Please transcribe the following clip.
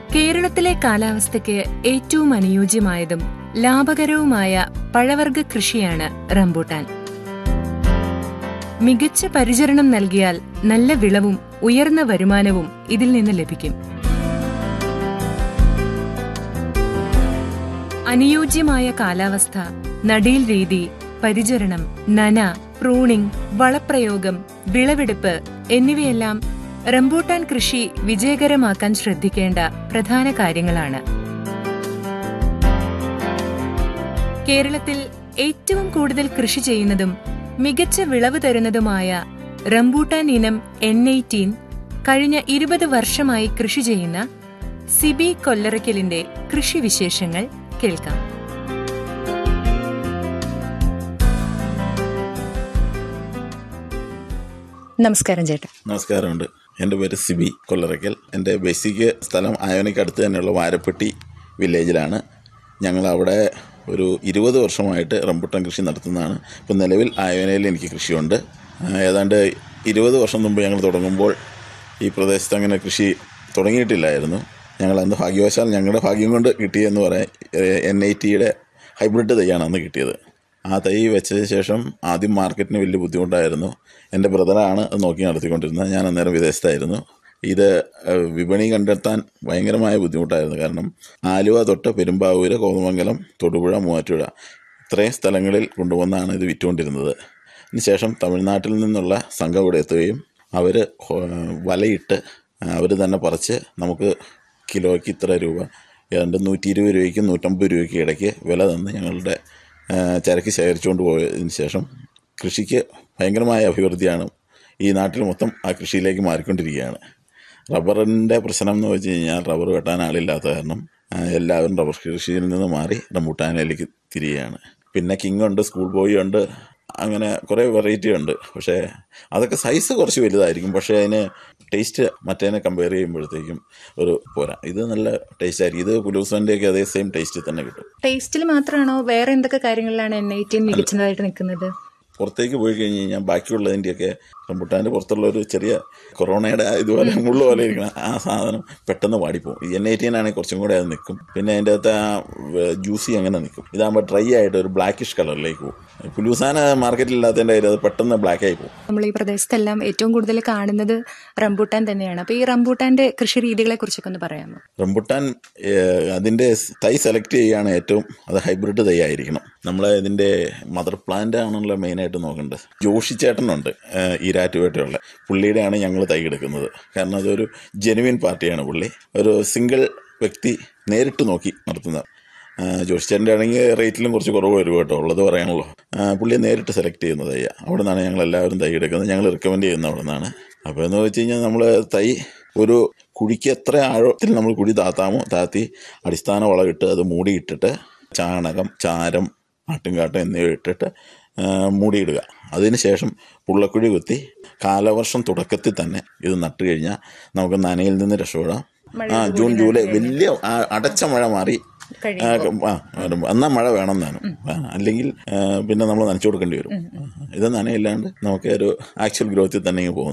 കേരളത്തിലെ കാലാവസ്ഥയ്ക്ക് ഏറ്റവും അനുയോജ്യമായതും ലാഭകരവുമായ പഴവർഗ കൃഷിയാണ് റംബൂട്ടാൻ മികച്ച പരിചരണം നൽകിയാൽ നല്ല വിളവും ഉയർന്ന വരുമാനവും ഇതിൽ നിന്ന് ലഭിക്കും അനുയോജ്യമായ കാലാവസ്ഥ നടീൽ രീതി പരിചരണം നന പ്രൂണിംഗ് വളപ്രയോഗം വിളവെടുപ്പ് എന്നിവയെല്ലാം റംബൂട്ടാൻ കൃഷി വിജയകരമാക്കാൻ ശ്രദ്ധിക്കേണ്ട പ്രധാന കാര്യങ്ങളാണ് കേരളത്തിൽ ഏറ്റവും കൂടുതൽ കൃഷി ചെയ്യുന്നതും മികച്ച വിളവ് തരുന്നതുമായ റംബൂട്ടാൻ ഇനം എൻ എയ്റ്റീൻ കഴിഞ്ഞ ഇരുപത് വർഷമായി കൃഷി ചെയ്യുന്ന സിബി കൊല്ലറയ്ക്കലിന്റെ കൃഷിവിശേഷങ്ങൾ കേൾക്കാം നമസ്കാരം ചേട്ടാ നമസ്കാരമുണ്ട് എൻ്റെ പേര് സിബി കൊല്ലറയ്ക്കൽ എൻ്റെ ബേസിക് സ്ഥലം ആയോനിക്ക് അടുത്ത് തന്നെയുള്ള വാരപ്പെട്ടി വില്ലേജിലാണ് ഞങ്ങൾ അവിടെ ഒരു ഇരുപത് വർഷമായിട്ട് റംബുട്ടാൻ കൃഷി നടത്തുന്നതാണ് ഇപ്പം നിലവിൽ ആയോനയിൽ എനിക്ക് കൃഷിയുണ്ട് ആ, ഏതാണ്ട് ഇരുപത് വർഷം മുമ്പ് ഞങ്ങൾ തുടങ്ങുമ്പോൾ ഈ പ്രദേശത്ത് അങ്ങനെ കൃഷി തുടങ്ങിയിട്ടില്ലായിരുന്നു ഞങ്ങൾ അന്ന് ഭാഗ്യവശാൽ ഞങ്ങളുടെ ഭാഗ്യം കൊണ്ട് കിട്ടിയെന്ന് പറയാം എൻ ഐ ടിയുടെ ഹൈബ്രിഡ് തൈയാണ് അന്ന് കിട്ടിയത് ആ തൈ വെച്ചതിന് ശേഷം ആദ്യം മാർക്കറ്റിന് വലിയ ബുദ്ധിമുട്ടായിരുന്നു എൻ്റെ ബ്രദറാണ് അത് നോക്കി നടത്തിക്കൊണ്ടിരുന്നത് ഞാൻ അന്നേരം വിദേശത്തായിരുന്നു ഇത് ഏഹ്, വിപണി കണ്ടെത്താൻ ഭയങ്കരമായ ബുദ്ധിമുട്ടായിരുന്നു കാരണം ആലുവ തൊട്ട് പെരുമ്പാവൂര് കോതമംഗലം തൊടുപുഴ മൂവാറ്റുപുഴ ഇത്രയും സ്ഥലങ്ങളിൽ കൊണ്ടുവന്നാണ് ഇത് വിറ്റുകൊണ്ടിരുന്നത് അതിനുശേഷം തമിഴ്നാട്ടിൽ നിന്നുള്ള സംഘം ഇവിടെ എത്തുകയും അവർ വലയിട്ട് അവർ തന്നെ പറിച്ച് നമുക്ക് കിലോയ്ക്ക് ഇത്ര രൂപ ഏതാണ്ട് നൂറ്റി ഇരുപത് രൂപയ്ക്കും നൂറ്റമ്പത് രൂപയ്ക്ക് ഇടയ്ക്ക് വില തന്ന് ഞങ്ങളുടെ ആ, ചരക്ക് ശേഖരിച്ചുകൊണ്ട് പോയതിന് ശേഷം കൃഷിക്ക് ഭയങ്കരമായ അഭിവൃദ്ധിയാണ് ഈ നാട്ടിൽ മൊത്തം ആ കൃഷിയിലേക്ക് മാറിക്കൊണ്ടിരിക്കുകയാണ് റബ്ബറിൻ്റെ പ്രശ്നം എന്ന് വെച്ച് കഴിഞ്ഞാൽ റബ്ബർ വെട്ടാൻ ആളില്ലാത്ത കാരണം ആ, എല്ലാവരും റബ്ബർ കൃഷിയിൽ നിന്ന് മാറി റംബൂട്ടാനിലേക്ക് തിരികെയാണ് പിന്നെ കിങ് ഉണ്ട് സ്കൂൾ ബോയ് ഉണ്ട് അങ്ങനെ കുറേ വെറൈറ്റി ഉണ്ട് പക്ഷേ അതൊക്കെ സൈസ് കുറച്ച് വലുതായിരിക്കും പക്ഷേ അതിന് ടേസ്റ്റ് മറ്റേനെ കമ്പയർ ചെയ്യുമ്പോഴത്തേക്കും ഒരു പോരാ ഇത് നല്ല ടേസ്റ്റ് ആയിരിക്കും ഇത് കുലൂസൻ്റെയൊക്കെ അതേ സെയിം ടേസ്റ്റ് തന്നെ കിട്ടും ടേസ്റ്റിൽ മാത്രമാണോ വേറെ എന്തൊക്കെ കാര്യങ്ങളിലാണ് എൻ ഐറ്റീൻ മികച്ചതായിട്ട് നിൽക്കുന്നത് പുറത്തേക്ക് പോയി കഴിഞ്ഞ് കഴിഞ്ഞാൽ ബാക്കിയുള്ളതിൻ്റെയൊക്കെ റംബുട്ടാൻ്റെ പുറത്തുള്ള ഒരു ചെറിയ കൊറോണയുടെ ഇതുപോലെ മുള്ളു പോലെ ഇരിക്കണം ആ സാധനം പെട്ടെന്ന് വാടിപ്പോവും ഈ എൻ എയ്റ്റീൻ ആണെങ്കിൽ കുറച്ചും കൂടെ അത് നിൽക്കും പിന്നെ അതിൻ്റെ അകത്ത് ആ ജ്യൂസി അങ്ങനെ നിൽക്കും ഇതാകുമ്പോൾ ഡ്രൈ ആയിട്ട് ഒരു ബ്ലാക്കിഷ് കളറിലേക്ക് പോകും പുലൂസാന മാർക്കറ്റിൽ ഇല്ലാത്തതിൻ്റെ കാര്യം അത് പെട്ടെന്ന് ബ്ലാക്ക് ആയി പോകും നമ്മൾ ഈ പ്രദേശത്തെല്ലാം ഏറ്റവും കൂടുതൽ കാണുന്നത് റംബൂട്ടാൻ തന്നെയാണ് അപ്പോൾ ഈ റംബൂട്ടാന്റെ കൃഷി രീതികളെ കുറിച്ചൊക്കെ ഒന്ന് പറയാമോ റംബുട്ടാൻ ഏഹ്, അതിൻ്റെ തൈ സെലക്ട് ചെയ്യുകയാണ് ഏറ്റവും അത് ഹൈബ്രിഡ് തൈ ആയിരിക്കണം നമ്മൾ ഇതിൻ്റെ മദർ പ്ലാന്റ് ആണല്ലോ മെയിനായിട്ട് നോക്കേണ്ടത് ജോഷി ചേട്ടനുണ്ട് ഏഹ്, ഈരാറ്റുപേട്ടയുള്ള പുള്ളിയുടെയാണ് ഞങ്ങൾ തൈ എടുക്കുന്നത് കാരണം അതൊരു ജെനുവിൻ പാർട്ടിയാണ് പുള്ളി ഒരു സിംഗിൾ വ്യക്തി നേരിട്ട് നോക്കി നടത്തുന്നത് ആ, ജോഷി ചേട്ടൻ്റെ ആണെങ്കിൽ റേറ്റിലും കുറച്ച് കുറവ് വരും കേട്ടോ ഉള്ളത് പറയാനുള്ളൂ ആ, പുള്ളിയെ നേരിട്ട് സെലക്ട് ചെയ്യുന്ന തൈയാണ് അവിടെ നിന്നാണ് ഞങ്ങൾ എല്ലാവരും തൈ എടുക്കുന്നത് ഞങ്ങൾ റെക്കമെൻഡ് ചെയ്യുന്ന അവിടെ നിന്നാണ് അപ്പോൾ എന്ന് വെച്ച് കഴിഞ്ഞാൽ നമ്മൾ തൈ ഒരു കുഴിക്ക് എത്ര ആഴത്തിൽ നമ്മൾ കുഴി താത്താമോ താത്തി അടിസ്ഥാന വളമിട്ട് അത് മൂടിയിട്ടിട്ട് ചാണകം ചാരം ആട്ടുംകാട്ടം എന്നിവ ഇട്ടിട്ട് ആ, മൂടിയിടുക അതിനുശേഷം പുള്ളക്കുഴി കുത്തി കാലവർഷം തുടക്കത്തിൽ തന്നെ ഇത് നട്ട് കഴിഞ്ഞാൽ നമുക്ക് നനയിൽ നിന്ന് രക്ഷപ്പെടാം ആ ജൂൺ ജൂലൈ വലിയ ആ, അടച്ച മഴ മാറി ആ, ആ, എന്നാൽ മഴ വേണം താനും ആ, അല്ലെങ്കിൽ ആ, പിന്നെ നമ്മൾ നനച്ചു കൊടുക്കേണ്ടി വരും ഇത് നനയില്ലാണ്ട് നമുക്ക് ഒരു ആക്ച്വൽ ഗ്രോത്തിൽ തന്നെ ഇങ്ങ് പോകും